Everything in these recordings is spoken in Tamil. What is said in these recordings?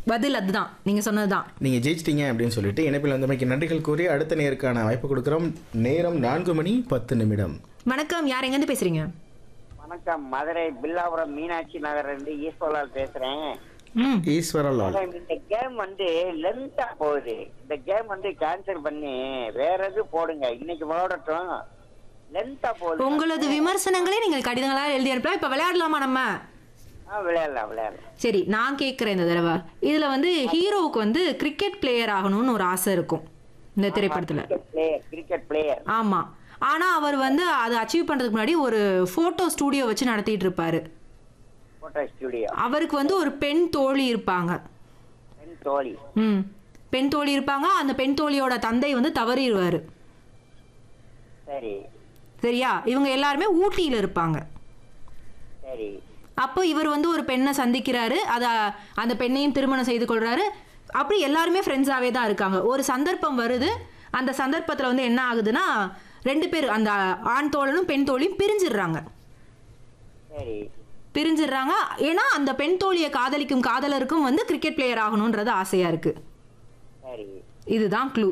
பதில் அதுதான் நீங்க சொன்னதுதான் நீங்கள் ஜெயிச்சிட்டீங்க அப்படின்னு சொல்லிட்டு இணைப்பில் வந்தமைக்கு நன்றிகள் கூறி அடுத்த நேருக்கான வாய்ப்பு கொடுக்குறோம் நேரம் நான்கு மணி பத்து நிமிடம் வணக்கம் யார் எங்கேருந்து பேசுறீங்க வணக்கம் மதுரை பில்லாபுரம் மீனாட்சி நகர்ல இருந்து ஈஸ்வரலால் பேசுறேன் ம் ஈஸ்வரலால் மேடம், இந்த கேம் வந்து லென்த்தா போகுது இந்த கேம் வந்து கேன்சல் பண்ணி வேற எது போடுங்க இன்னைக்கு விளையாடட்டும் லென்த்தா போகுது உங்களது விமர்சனங்களே நீங்கள் கடிதங்களாக எழுதி அனுப்பலாம் இப்போ விளையாடலாமா நம்ம ஆ, விளையாடலாம் விளையாடலாம் சரி நான் கேட்குறேன் இந்த தடவை இதில் வந்து ஹீரோவுக்கு வந்து கிரிக்கெட் பிளேயர் ஆகணும்னு ஒரு ஆசை இருக்கும் இந்த திரைப்படத்தில் கிரிக்கெட் பிளேயர் கிரிக்கெட் பிளேயர் ஆமாம் ஆனால் அவர் வந்து அதை அச்சீவ் பண்ணுறதுக்கு முன்னாடி ஒரு ஃபோட்டோ ஸ்டூடியோ வச்சு நடத்திட்டு இருப்பாரு போட்டோ ஸ்டுடியோ அவருக்கு வந்து ஒரு பெண் தோழி இருப்பாங்க பெண் தோழி ம் பெண் தோழி இருப்பாங்க அந்த பெண் தோழியோட தந்தை வந்து தவறிடுவார் சரி சரியா இவங்க எல்லாருமே ஊட்டியில் இருப்பாங்க சரி அப்போ இவர் வந்து ஒரு பெண்ணை சந்திக்கிறாரு அதை அந்த பெண்ணையும் திருமணம் செய்து கொள்றாரு அப்படி எல்லாருமே ஃப்ரெண்ட்ஸாகவே தான் இருக்காங்க ஒரு சந்தர்ப்பம் வருது அந்த சந்தர்ப்பத்தில் வந்து என்ன ஆகுதுன்னா ரெண்டு பேர் அந்த ஆண் தோழனும் பெண் தோழியும் பிரிஞ்சிடுறாங்க சரி பிரிஞ்சிடுறாங்க ஏன்னா அந்த பெண் தோழியை காதலிக்கும் காதலருக்கும் வந்து கிரிக்கெட் பிளேயர் ஆகணுன்றது ஆசையாக இருக்கு சரி இதுதான் க்ளூ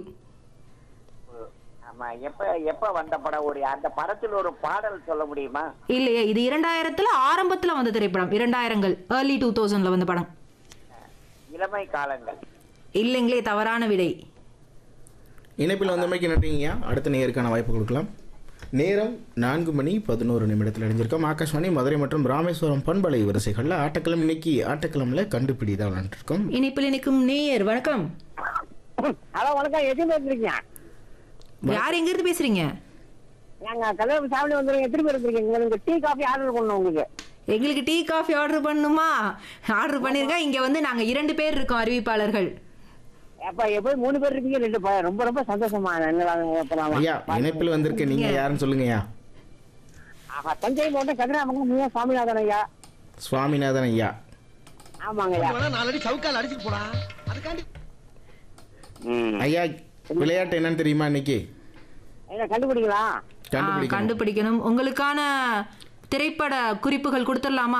ஆமா எப்ப எப்ப வந்த படம் ஒரு அந்த படத்துல ஒரு பாடல் சொல்ல முடியுமா இல்லையே இது இரண்டாயிரத்தில் ஆரம்பத்தில் வந்த திரைப்படம் இரண்டாயிரங்கள் ஏர்லி டூ தௌசண்டில் வந்த படம் இளமை காலங்கள் இல்லைங்களே தவறான விடை இணைப்பில் வந்தமைக்கு நன்றிங்கய்யா அடுத்த நேருக்கான வாய்ப்பு கொடுக்கலாம் நேரம் நான்கு மணி பதினோரு நிமிடத்தில் அடைஞ்சிருக்கோம் ஆகாஷ்வாணி மதுரை மற்றும் ராமேஸ்வரம் பண்பலை வரிசைகளில் ஆட்டக்கிழமை இன்னைக்கு ஆட்டக்கிழமில் கண்டுபிடி தான் விளாண்டுருக்கோம் இனிப்பில் நிற்கும் நேயர் வணக்கம் ஹலோ வணக்கம் எதுவும் பேசுறீங்க யார் எங்கிருந்து பேசுறீங்க நாங்க கல்யாணம் சாப்பிட்டு வந்துருங்க எத்தனை பேர் இருக்கீங்க உங்களுக்கு டீ காஃபி ஆர்டர் பண்ணோம் உங்களுக்கு எங்களுக்கு டீ காஃபி ஆர்டர் பண்ணுமா ஆர்டர் பண்ணிருக்கேன் இங்க வந்து நாங்க இரண்டு பேர் இருக்கோம் அறிவிப்பாளர்கள் அப்ப எப்படி மூணு பேர் இருக்கீங்க ரெண்டு பேர் ரொம்ப ரொம்ப சந்தோஷமா என்ன ஐயா இணைப்பில் வந்திருக்க நீங்க யாருன்னு சொல்லுங்கய்யா தஞ்சை மாவட்டம் கதிராமங்கலம் மீனா சுவாமிநாதன் ஐயா சுவாமிநாதன் ஐயா ஆமாங்க ஐயா நாலடி சவுக்கால் அடிச்சுட்டு போடா அதுக்காண்டி ஐயா விளையாட்டு என்னன்னு தெரியுமா இன்னைக்கு என்ன கண்டுபிடிக்கலாம் ஆ, கண்டுபிடிக்கணும் கண்டுபிடிக்கணும் உங்களுக்கான திரைப்பட குறிப்புகள் கொடுத்துடலாமா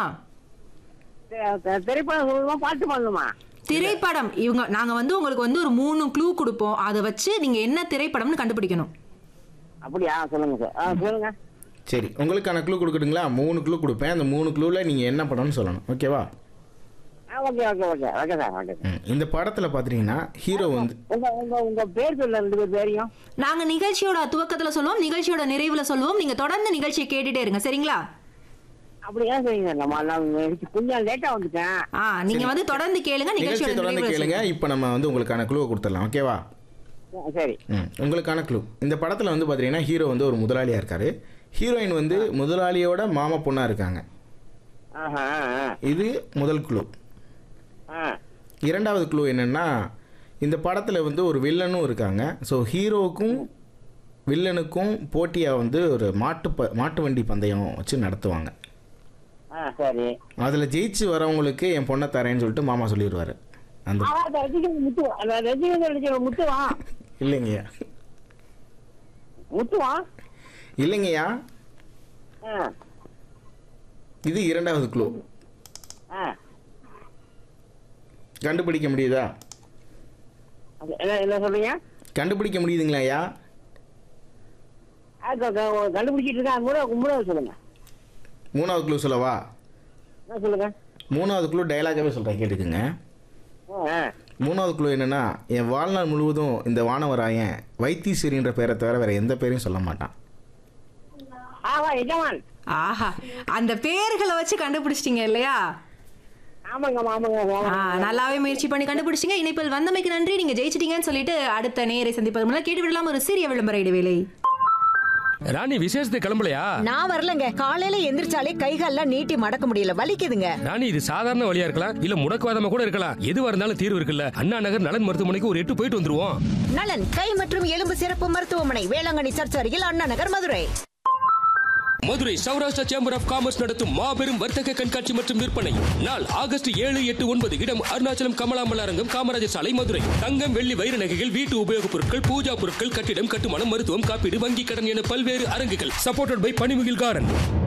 தெ- தெ- திரைப்படம் சொல்லணுமா பாட்டு பண்ணணுமா திரைப்படம் இவங்க நாங்க வந்து உங்களுக்கு வந்து ஒரு மூணு க்ளூ கொடுப்போம் அதை வச்சு நீங்க என்ன திரைப்படம்னு கண்டுபிடிக்கணும் அப்படியா சொல்லுங்க சார் ஆ சொல்லுங்க சரி உங்களுக்கான க்ளூ கொடுக்கட்டுங்களா மூணு க்ளூ கொடுப்பேன் அந்த மூணு க்ளூவில் நீங்கள் என்ன படம்னு சொல்லணும் ஓகேவா ஆ okay okay okay okay sir okay sir ம், இந்த படத்தில் பார்த்தீங்கன்னா ஹீரோ வந்து உங்க உங்க உங்க பேர் சொல்ல ரெண்டு பேர் பேரையும் நாங்க நிகழ்ச்சியோட துவக்கத்துல சொல்லுவோம் நிகழ்ச்சியோட நிறைவுல சொல்லுவோம் நீங்க தொடர்ந்து நிகழ்ச்சியை கேட்டுட்டே இருங்க சரிங்களா அப்படி ஏன் செய்யுங்க நம்ம நான் எனக்கு கொஞ்சம் லேட்டா வந்துட்டேன் ஆ நீங்க வந்து தொடர்ந்து கேளுங்க நிகழ்ச்சியை நிகழ்ச்சியோட தொடர்ந்து நிறைவுல கேளுங்க சொல்லுங்க. இப்போ நம்ம வந்து உங்களுக்கான க்ளூவை கொடுத்துடலாம் ஓகேவா ஆ, சரி ம் உங்களுக்கான க்ளூ இந்த படத்தில் வந்து பார்த்தீங்கன்னா ஹீரோ வந்து ஒரு முதலாளியாக இருக்காரு ஹீரோயின் வந்து முதலாளியோட மாமா பொண்ணாக இருக்காங்க ஆஹா ஆ, ஆ, இது முதல் க்ளூ ஆ இரண்டாவது க்ளூ என்னென்னா இந்த படத்தில் வந்து ஒரு வில்லனும் இருக்காங்க ஸோ ஹீரோவுக்கும் வில்லனுக்கும் போட்டியாக வந்து ஒரு மாட்டு ப மாட்டு வண்டி பந்தயம் வச்சு நடத்துவாங்க ஆ சரி அதில் ஜெயிச்சு வரவங்களுக்கு என் பொண்ணை தரேன்னு சொல்லிட்டு மாமா சொல்லிடுவார் அந்த ஆ, அந்த ரஜினிகாந்த் முத்து அந்த ரஜினிகாந்த் நடிக்கிற முத்துவா இல்லைங்கய்யா முத்துவா இல்லைங்கய்யா ஆ இது இரண்டாவது க்ளூ ஆ கண்டுபிடிக்க முடியுதா அது என்ன என்ன சொல்றீங்க கண்டுபிடிக்க முடியுதுங்களா ஐயா ஆ, க- க- கண்டுபிடிச்சிட்டு இருக்கேன் மூணாவது மூணாவது சொல்லுங்க மூணாவது க்ளூ சொல்லவா என்ன சொல்லுங்க மூணாவது க்ளூ டைலாகாகவே சொல்கிறேன் கேட்டுக்குங்க ஆ, ஆ. மூணாவது க்ளூ என்னென்னா என் வாழ்நாள் முழுவதும் இந்த வானவராயன் வைத்தீஸ்வரின்ற பேரை தவிர வேறு எந்த பேரையும் சொல்ல மாட்டான் ஆவா எஜமான் ஆஹா அந்த பேர்களை வச்சு கண்டுபிடிச்சிட்டீங்க இல்லையா ஆமாங்க ஆமாங்க ஆ, ஆமாங்க நல்லாவே முயற்சி பண்ணி கண்டுபிடிச்சிங்க இணைப்பில் வந்தமைக்கு நன்றி நீங்க ஜெயிச்சிட்டீங்கன்னு சொல்லிட்டு அடுத்த நேரை சந்திப்பது முன்னாடி கேட்டு விடலாம் ஒரு சிறிய விளம்பர இடைவேளை ராணி விசேஷத்துக்கு கிளம்பலையா நான் வரலங்க காலையில எந்திரிச்சாலே கைகால்லாம் நீட்டி மடக்க முடியல வலிக்குதுங்க ராணி இது சாதாரண வழியா இருக்கலாம் இல்ல முடக்குவாதமா கூட இருக்கலாம் எதுவா இருந்தாலும் தீர்வு இருக்குல்ல அண்ணா நகர் நலன் மருத்துவமனைக்கு ஒரு எட்டு போயிட்டு வந்துருவோம் நலன் கை மற்றும் எலும்பு சிறப்பு மருத்துவமனை வேளாங்கண்ணி சர்ச் அருகில் Anna Nagar Madurai Madurai Saurashtra chamber of commerce நடத்தும் மாபெரும் வர்த்தக கண்காட்சி மற்றும் விற்பனை நாள் ஆகஸ்ட் ஏழு எட்டு ஒன்பது இடம் அருணாச்சலம் கமலாமல் அரங்கம் காமராஜர் சாலை மதுரை தங்கம் வெள்ளி வைர நகைகள் வீட்டு உபயோகப் பொருட்கள் பூஜா பொருட்கள் கட்டிடம் கட்டுமானம் மருத்துவம் காப்பீடு வங்கி கடன் என பல்வேறு அரங்குகள் சப்போர்ட்டட் பை பனிமுகில் கார்டன்